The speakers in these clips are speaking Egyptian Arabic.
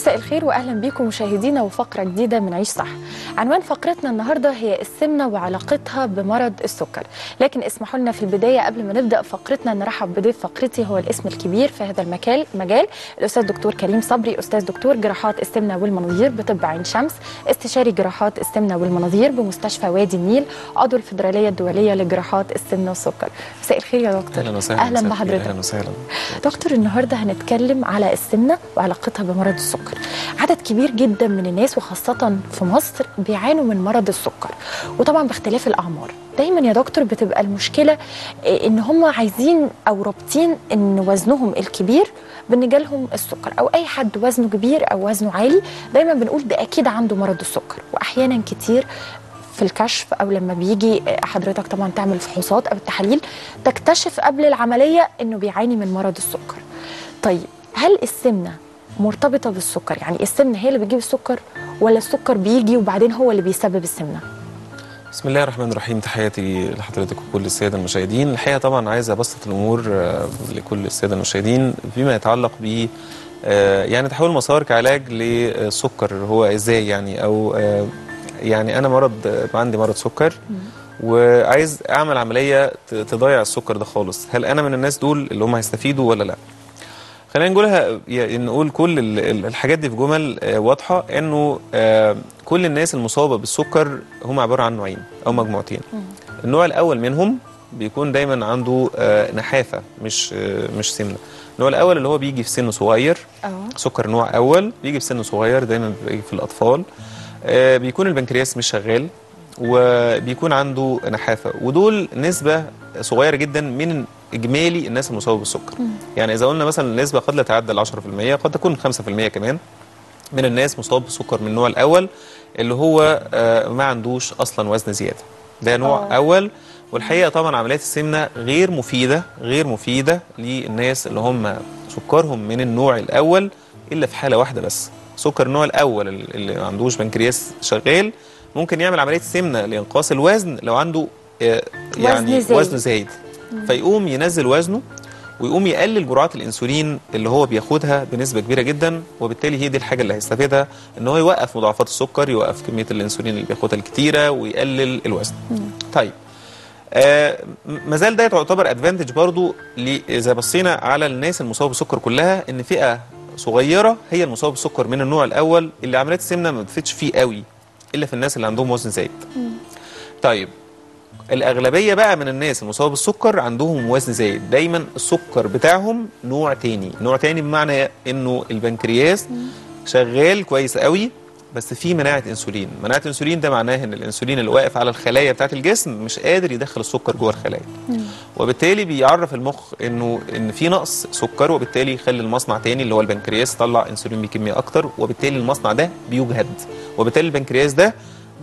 مساء الخير واهلا بكم مشاهدينا وفقره جديده من عيش صح. عنوان فقرتنا النهارده هي السمنه وعلاقتها بمرض السكر، لكن اسمحوا لنا في البدايه قبل ما نبدا فقرتنا نرحب بضيف فقرتي هو الاسم الكبير في هذا المجال مجال الاستاذ دكتور كريم صبري استاذ دكتور جراحات السمنه والمناظير بطب عين شمس، استشاري جراحات السمنه والمناظير بمستشفى وادي النيل، عضو الفدراليه الدوليه لجراحات السمنه والسكر. مساء الخير يا دكتور. اهلا وسهلا اهلا مساء بحضرتك. الخير. اهلا وسهلا دكتور النهارده هنتكلم على السمنه وعلاقتها بمرض السكر. عدد كبير جدا من الناس وخاصه في مصر بيعانوا من مرض السكر وطبعا باختلاف الاعمار. دايما يا دكتور بتبقى المشكله إيه، ان هم عايزين او رابطين ان وزنهم الكبير بان جالهم السكر او اي حد وزنه كبير او وزنه عالي دايما بنقول ده اكيد عنده مرض السكر واحيانا كتير في الكشف او لما بيجي حضرتك طبعا تعمل فحوصات او التحاليل تكتشف قبل العمليه انه بيعاني من مرض السكر. طيب هل السمنه مرتبطه بالسكر؟ يعني السمنه هي اللي بتجيب السكر ولا السكر بيجي وبعدين هو اللي بيسبب السمنه؟ بسم الله الرحمن الرحيم تحياتي لحضرتك وكل الساده المشاهدين الحقيقه طبعا عايز ابسط الامور آه، لكل الساده المشاهدين فيما يتعلق ب آه، يعني تحويل المسار كعلاج للسكر هو ازاي يعني او آه، يعني انا مرض آه، عندي مرض سكر وعايز اعمل عمليه ت- تضيع السكر ده خالص هل انا من الناس دول اللي هم هيستفيدوا ولا لا خلينا نقولها يعني نقول كل ال- ال- الحاجات دي في جمل آه، واضحه انه آه، كل الناس المصابه بالسكر هم عباره عن نوعين او مجموعتين النوع الاول منهم بيكون دايما عنده آه، نحافه مش آه، مش سمنه النوع الاول اللي هو بيجي في سن صغير اه سكر نوع اول بيجي في سن صغير دايما بيجي في الاطفال آه، بيكون البنكرياس مش شغال وبيكون عنده نحافه ودول نسبه صغيره جدا من اجمالي الناس المصابه بالسكر يعني اذا قلنا مثلا النسبه قد لا تعدى ال 10% قد تكون 5% كمان من الناس مصاب بسكر من النوع الاول اللي هو آه، ما عندوش اصلا وزن زياده ده نوع آه. أوه. اول والحقيقه طبعا عمليات السمنه غير مفيده غير مفيده للناس اللي هم سكرهم من النوع الاول الا في حاله واحده بس سكر النوع الاول اللي ما عندوش بنكرياس شغال ممكن يعمل عمليه سمنه لانقاص الوزن لو عنده آه، يعني وزن زايد. وزن زايد فيقوم ينزل وزنه ويقوم يقلل جرعات الانسولين اللي هو بياخدها بنسبه كبيره جدا وبالتالي هي دي الحاجه اللي هيستفيدها ان هو يوقف مضاعفات السكر يوقف كميه الانسولين اللي بياخدها الكتيره ويقلل الوزن طيب آه ما زال ده تعتبر ادفانتج برضو ل- اذا بصينا على الناس المصابه بالسكر كلها ان فئه صغيره هي المصابه بالسكر من النوع الاول اللي عمليات السمنه ما بتفيدش فيه قوي الا في الناس اللي عندهم وزن زايد طيب الأغلبية بقى من الناس المصابة بالسكر عندهم وزن زايد دايما السكر بتاعهم نوع تاني نوع تاني بمعنى انه البنكرياس شغال كويس قوي بس في مناعة انسولين مناعة الانسولين ده معناه ان الانسولين اللي واقف على الخلايا بتاعت الجسم مش قادر يدخل السكر جوه الخلايا وبالتالي بيعرف المخ انه ان في نقص سكر وبالتالي يخلي المصنع تاني اللي هو البنكرياس يطلع انسولين بكميه اكتر وبالتالي المصنع ده بيجهد وبالتالي البنكرياس ده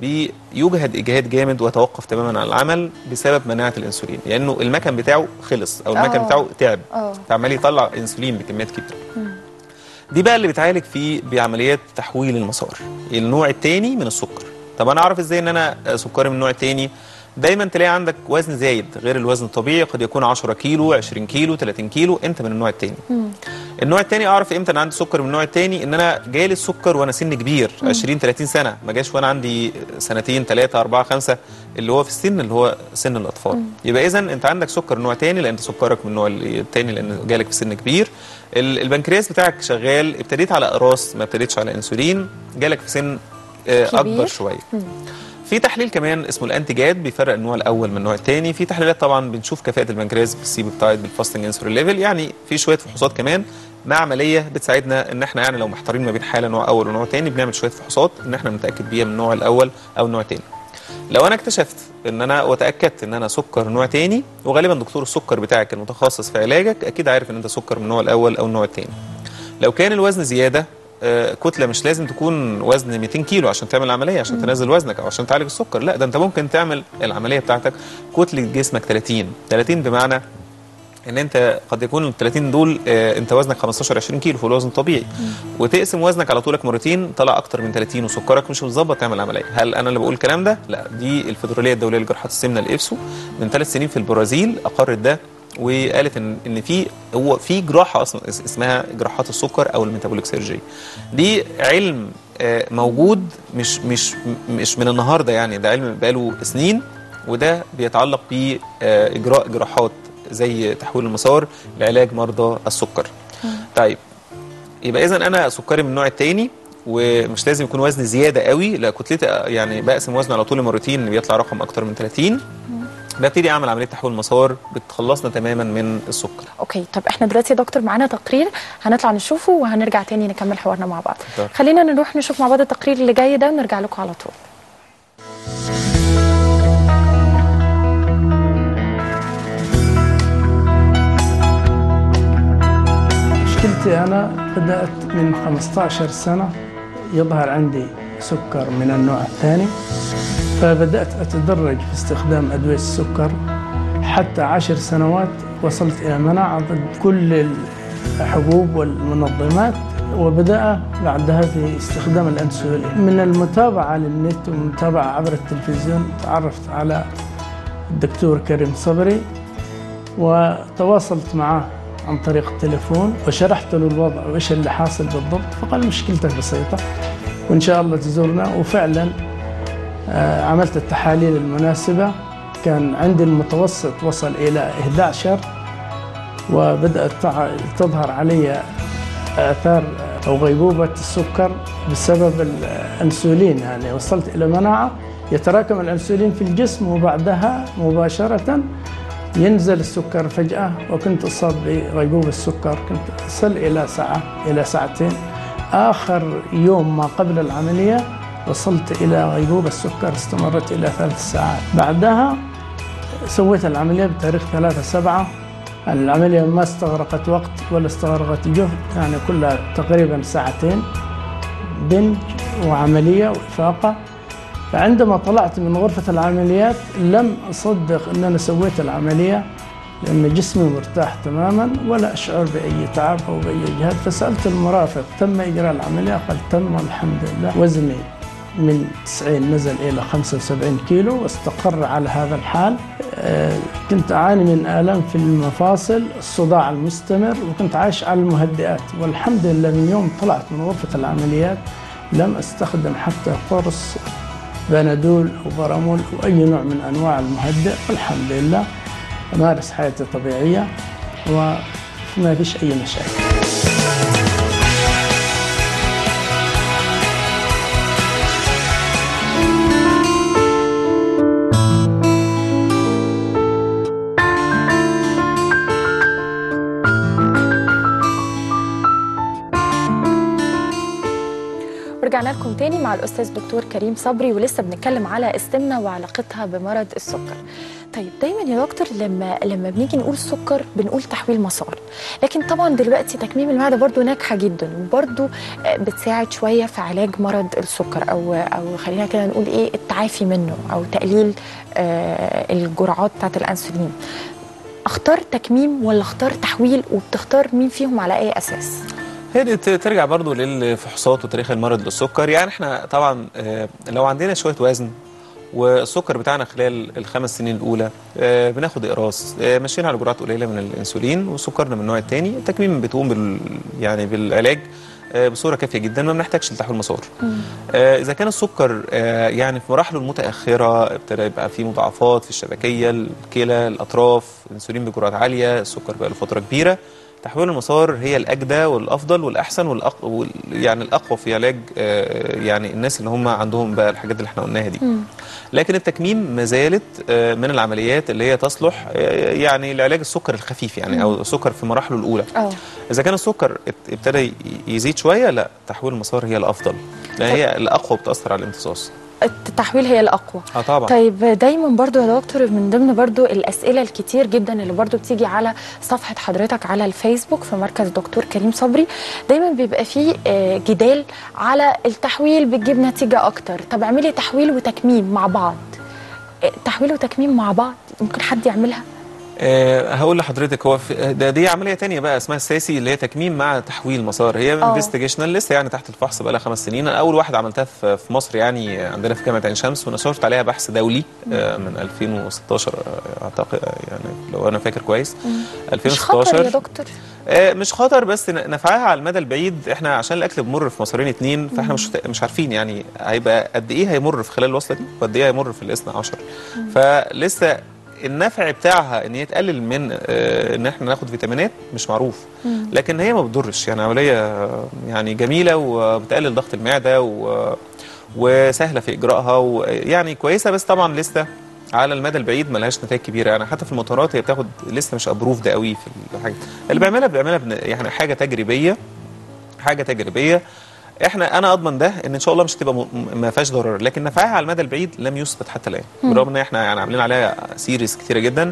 بيجهد اجهاد جامد ويتوقف تماما عن العمل بسبب مناعه الانسولين لانه المكن بتاعه خلص او المكن آه. بتاعه تعب اه فعمال يطلع انسولين بكميات كبيره دي بقى اللي بتعالج فيه بعمليات تحويل المسار النوع الثاني من السكر طب انا اعرف ازاي ان انا سكري من النوع الثاني دايما تلاقي عندك وزن زايد غير الوزن الطبيعي قد يكون 10 كيلو 20 كيلو 30 كيلو انت من النوع الثاني النوع الثاني اعرف امتى انا عندي سكر من النوع الثاني ان انا جالي السكر وانا سن كبير 20 30 سنه ما جاش وانا عندي سنتين ثلاثه اربعه خمسه اللي هو في السن اللي هو سن الاطفال يبقى اذا انت عندك سكر نوع ثاني لان سكرك من النوع الثاني لان جالك في سن كبير ال- البنكرياس بتاعك شغال ابتديت على اقراص ما ابتديتش على انسولين جالك في سن آه، كبير. اكبر شويه في تحليل كمان اسمه الانتيجاد بيفرق النوع الاول من النوع الثاني في تحليلات طبعا بنشوف كفاءه البنكرياس بالسيبوبتايد بالفاستنج انسولين ليفل يعني في شويه فحوصات كمان مع عمليه بتساعدنا ان احنا يعني لو محتارين ما بين حاله نوع اول ونوع ثاني بنعمل شويه فحوصات ان احنا نتاكد بيها من النوع الاول او النوع الثاني لو انا اكتشفت ان انا وتاكدت ان انا سكر نوع تاني وغالبا دكتور السكر بتاعك المتخصص في علاجك اكيد عارف ان انت سكر من النوع الاول او النوع الثاني لو كان الوزن زياده آه، كتله مش لازم تكون وزن 200 كيلو عشان تعمل عمليه عشان تنزل وزنك او عشان تعالج السكر لا ده انت ممكن تعمل العمليه بتاعتك كتله جسمك 30 30 بمعنى ان انت قد يكون ال 30 دول آه، انت وزنك 15 20 كيلو فوق الوزن الطبيعي وتقسم وزنك على طولك مرتين طلع اكتر من 30 وسكرك مش متظبط تعمل عمليه هل انا اللي بقول الكلام ده لا دي الفدراليه الدوليه لجراحات السمنه الافسو من ثلاث سنين في البرازيل اقرت ده وقالت ان ان في هو في جراحه اصلا اس- اسمها جراحات السكر او الميتابوليك سيرجري دي علم آه، موجود مش مش مش من النهارده يعني ده علم بقاله سنين وده بيتعلق باجراء جراحات زي تحويل المسار لعلاج مرضى السكر طيب يبقى اذا انا سكري من النوع الثاني ومش لازم يكون وزني زياده قوي لا كتلتي يعني بقسم وزني على طول مرتين بيطلع رقم اكتر من 30 ببتدي اعمل عمليه تحويل مسار بتخلصنا تماما من السكر اوكي طب احنا دلوقتي يا دكتور معانا تقرير هنطلع نشوفه وهنرجع تاني نكمل حوارنا مع بعض اتفضل. خلينا نروح نشوف مع بعض التقرير اللي جاي ده ونرجع لكم على طول مشكلتي أنا بدأت من 15 سنة يظهر عندي سكر من النوع الثاني فبدأت أتدرج في استخدام أدوية السكر حتى عشر سنوات وصلت إلى مناعة ضد كل الحبوب والمنظمات وبدأ بعدها في استخدام الأنسولين من المتابعة للنت والمتابعة عبر التلفزيون تعرفت على الدكتور كريم صبري وتواصلت معه عن طريق التليفون وشرحت له الوضع وايش اللي حاصل بالضبط فقال مشكلتك بسيطه وان شاء الله تزورنا وفعلا آه، عملت التحاليل المناسبه كان عندي المتوسط وصل الى 11 وبدات تع- تظهر علي اثار او غيبوبه السكر بسبب الانسولين يعني وصلت الى مناعه يتراكم الانسولين في الجسم وبعدها مباشره ينزل السكر فجأة وكنت أصاب بغيبوبة السكر كنت أصل إلى ساعة إلى ساعتين آخر يوم ما قبل العملية وصلت إلى غيبوبة السكر استمرت إلى ثلاث ساعات بعدها سويت العملية بتاريخ ثلاثة سبعة العملية ما استغرقت وقت ولا استغرقت جهد يعني كلها تقريبا ساعتين بنج وعملية وإفاقة فعندما طلعت من غرفة العمليات لم أصدق أن أنا سويت العملية لأن جسمي مرتاح تماما ولا أشعر بأي تعب أو بأي جهد فسألت المرافق تم إجراء العملية قال تم والحمد لله وزني من 90 نزل إلى 75 كيلو واستقر على هذا الحال آه، كنت أعاني من آلام في المفاصل الصداع المستمر وكنت عايش على المهدئات والحمد لله من يوم طلعت من غرفة العمليات لم أستخدم حتى قرص بنادول أو برامول أو أي نوع من أنواع المهدئ والحمد لله أمارس حياتي طبيعية وما فيش أي مشاكل ورجعنا لكم تاني مع الاستاذ دكتور كريم صبري ولسه بنتكلم على السمنه وعلاقتها بمرض السكر طيب دايما يا دكتور لما لما بنيجي نقول سكر بنقول تحويل مسار لكن طبعا دلوقتي تكميم المعده برضو ناجحه جدا وبرضو آه، بتساعد شويه في علاج مرض السكر او او خلينا كده نقول ايه التعافي منه او تقليل آه، الجرعات بتاعت الانسولين اختار تكميم ولا اختار تحويل وبتختار مين فيهم على اي اساس هي دي ت- ترجع برضو للفحوصات وتاريخ المرض للسكر يعني احنا طبعا آه، لو عندنا شويه وزن والسكر بتاعنا خلال الخمس سنين الاولى آه، بناخد اقراص آه، ماشيين على جرعات قليله من الانسولين وسكرنا من النوع الثاني التكميم بتقوم بال يعني بالعلاج آه، بصوره كافيه جدا ما بنحتاجش لتحويل مسار آه، اذا كان السكر آه، يعني في مراحله المتاخره ابتدى يبقى فيه مضاعفات في الشبكيه الكلى الاطراف الانسولين بجرعات عاليه السكر بقى له فتره كبيره تحويل المسار هي الاجدى والافضل والاحسن والأق... وال... يعني الاقوى في علاج آه، يعني الناس اللي هم عندهم بقى الحاجات اللي احنا قلناها دي لكن التكميم ما زالت آه، من العمليات اللي هي تصلح آه، يعني لعلاج السكر الخفيف يعني او السكر في مراحله الاولى اه اذا كان السكر ات- ابتدى ي- يزيد شويه لا تحويل المسار هي الافضل لان هي الاقوى بتاثر على الامتصاص التحويل هي الاقوى اه طبعا طيب دايما برضو يا دكتور من ضمن برضو الاسئله الكتير جدا اللي برضو بتيجي على صفحه حضرتك على الفيسبوك في مركز دكتور كريم صبري دايما بيبقى فيه آه، جدال على التحويل بتجيب نتيجه اكتر طب اعملي تحويل وتكميم مع بعض آه، تحويل وتكميم مع بعض ممكن حد يعملها أه هقول لحضرتك هو في ده دي عمليه تانية بقى اسمها الساسي اللي هي تكميم مع تحويل مسار هي آه. انفستيجيشنال لسه يعني تحت الفحص بقى لها خمس سنين انا اول واحده عملتها في في مصر يعني عندنا في جامعه عين شمس ونشرت عليها بحث دولي آه، من 2016 آه، اعتقد آه، يعني لو انا فاكر كويس مش خطر يا 2016 دكتور آه، مش خطر بس ن- نفعها على المدى البعيد احنا عشان الاكل بمر في مسارين اتنين فاحنا مش مش عارفين يعني هيبقى قد ايه هيمر في خلال الوصله دي وقد ايه هيمر في الاثنى عشر فلسه النفع بتاعها ان هي تقلل من آه، ان احنا ناخد فيتامينات مش معروف لكن هي ما بتضرش يعني عمليه آه، يعني جميله وبتقلل ضغط المعده و وسهله في اجرائها ويعني كويسه بس طبعا لسه على المدى البعيد ملهاش نتائج كبيره يعني حتى في المطارات هي بتاخد لسه مش ابروفد قوي في الحاجه اللي بيعملها بيعملها بن- يعني حاجه تجريبيه حاجه تجريبيه احنا انا اضمن ده ان ان شاء الله مش هتبقى م- م- ما فيهاش ضرر لكن نفعها على المدى البعيد لم يثبت حتى الان بالرغم ان احنا يعني عاملين عليها سيريز كتيره جدا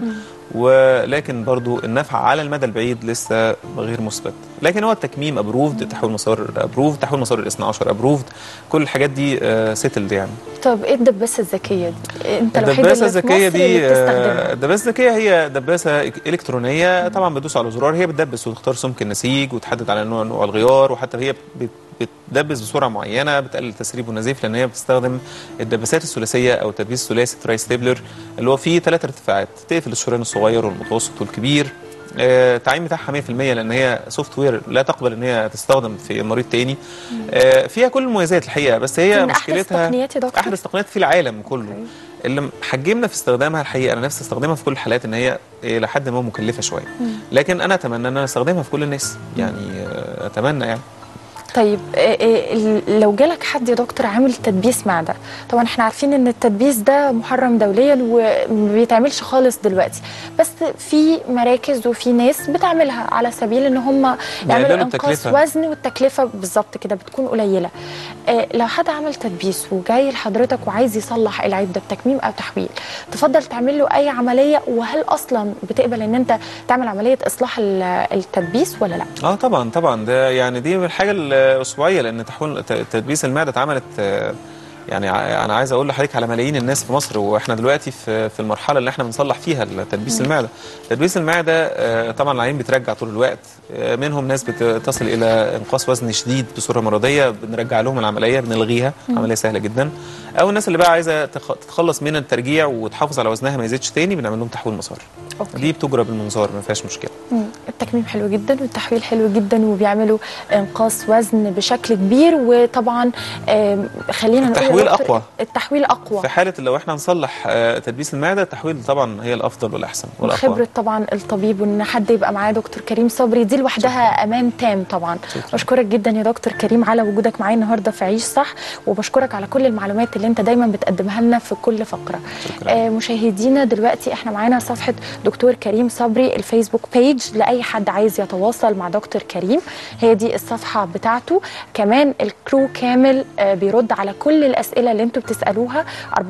ولكن برضو النفع على المدى البعيد لسه غير مثبت لكن هو التكميم ابروفد تحويل مسار ابروفد تحويل مسار الاثنى عشر ابروفد كل الحاجات دي سيتلد يعني طب ايه الدباسه الذكيه دي انت الوحيد الدباسه اللي في الذكيه مصر دي اللي آه، بتستخدمها الدباسه الذكيه هي دباسه إك- الكترونيه طبعا بتدوس على زرار هي بتدبس وتختار سمك النسيج وتحدد على نوع نوع الغيار وحتى هي بت- بتدبس بسرعه معينه بتقلل التسريب والنزيف لان هي بتستخدم الدباسات الثلاثيه او التدبيس الثلاثي تراي ستيبلر اللي هو فيه ثلاث ارتفاعات تقفل الشريان الصغير والمتوسط والكبير آه، التعيين بتاعها 100% لان هي سوفت وير لا تقبل ان هي تستخدم في مريض تاني آه، فيها كل المميزات الحقيقه بس هي من أحدث مشكلتها التقنيات يا دكتور؟ احدث تقنيات في العالم كله اللي حجمنا في استخدامها الحقيقه انا نفسي استخدمها في كل الحالات ان هي الى حد ما مكلفه شويه لكن انا اتمنى ان انا استخدمها في كل الناس يعني آه، اتمنى يعني طيب آه، آه، ال- لو جالك حد يا دكتور عامل تدبيس معده طبعا احنا عارفين ان التدبيس ده محرم دوليا وما بيتعملش خالص دلوقتي بس في مراكز وفي ناس بتعملها على سبيل ان هم يعملوا يقللوا انقاص التكلفة. وزن والتكلفه بالظبط كده بتكون قليله آه، لو حد عمل تدبيس وجاي لحضرتك وعايز يصلح العيب ده بتكميم او تحويل تفضل تعمل له اي عمليه وهل اصلا بتقبل ان انت تعمل عمليه اصلاح ال- التدبيس ولا لا اه طبعا طبعا ده يعني دي من الحاجه الاسبوعيه لان تحويل ت- تدبيس المعده اتعملت آه، يعني ع- انا عايز اقول لحضرتك على ملايين الناس في مصر واحنا دلوقتي في في المرحله اللي احنا بنصلح فيها تدبيس المعده تدبيس المعده آه، طبعا العين بترجع طول الوقت آه، منهم ناس بتصل الى انقاص وزن شديد بصوره مرضيه بنرجع لهم العمليه بنلغيها عمليه سهله جدا او الناس اللي بقى عايزه تخ- تتخلص من الترجيع وتحافظ على وزنها ما يزيدش تاني بنعمل لهم تحويل مسار أوكي. دي بتجرى بالمنظار ما فيهاش مشكله مم. التكميم حلو جدا والتحويل حلو جدا وبيعملوا انقاص وزن بشكل كبير وطبعا آم، خلينا نقول يا التحويل دكتور، أقوى. التحويل اقوى في حاله لو احنا نصلح آه، تدبيس المعده التحويل طبعا هي الافضل والاحسن والاقوى وخبرة طبعا الطبيب وان حد يبقى معاه دكتور كريم صبري دي لوحدها امان تام طبعا شكراً. بشكرك جدا يا دكتور كريم على وجودك معايا النهارده في عيش صح وبشكرك على كل المعلومات اللي انت دايما بتقدمها لنا في كل فقره شكراً. آه مشاهدينا دلوقتي احنا معانا صفحه دكتور كريم صبري الفيسبوك بيج لاي حد عايز يتواصل مع دكتور كريم هي دي الصفحه بتاعته كمان الكرو كامل آه بيرد على كل الاسئله اللي انتوا بتسالوها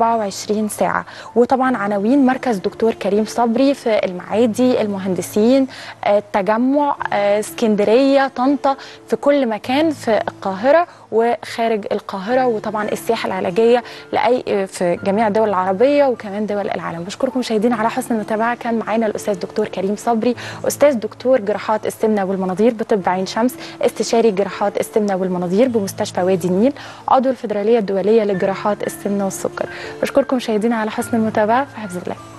24 ساعه وطبعا عناوين مركز دكتور كريم صبري في المعادي المهندسين آه، التجمع آه، اسكندريه طنطا في كل مكان في القاهره وخارج القاهره وطبعا السياحه العلاجيه لاي آه، في جميع الدول العربيه وكمان دول العالم بشكركم مشاهدينا على حسن المتابعه كان معانا الاستاذ دكتور كريم صبري استاذ دكتور جراحات السمنه والمناظير بطب عين شمس استشاري جراحات السمنه والمناظير بمستشفى وادي النيل عضو الفدراليه الدوليه لجراحات السمنه والسكر بشكركم مشاهدينا على حسن المتابعه في حفظ الله